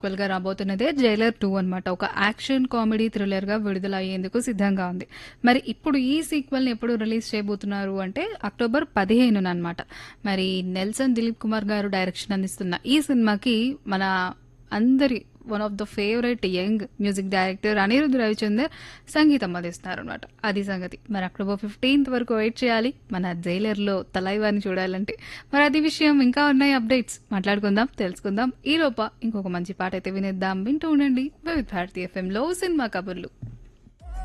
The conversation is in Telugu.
గా రాబోతున్నదే జైలర్ టూ అన్నమాట ఒక యాక్షన్ కామెడీ థ్రిల్లర్ గా విడుదల అయ్యేందుకు సిద్ధంగా ఉంది మరి ఇప్పుడు ఈ సీక్వెల్ ని ఎప్పుడు రిలీజ్ చేయబోతున్నారు అంటే అక్టోబర్ పదిహేను అనమాట మరి నెల్సన్ దిలీప్ కుమార్ గారు డైరెక్షన్ అందిస్తున్న ఈ సినిమాకి మన అందరి one of the favourite young music director Anirudh Ravichander సంగీతం అందిస్తున్నారు అనమాట అది సంగతి మరి అక్టోబర్ ఫిఫ్టీన్త్ వరకు వెయిట్ చేయాలి మన జైలర్లో తలైవాన్ని చూడాలంటే మరి అది విషయం ఇంకా ఉన్నాయి అప్డేట్స్ మాట్లాడుకుందాం తెలుసుకుందాం ఈ లోప ఇంకొక మంచి పాట అయితే వినేద్దాం వింటూ ఉండండి వివిధ భారతీ ఎఫ్ఎంలో సినిమా కబుర్లు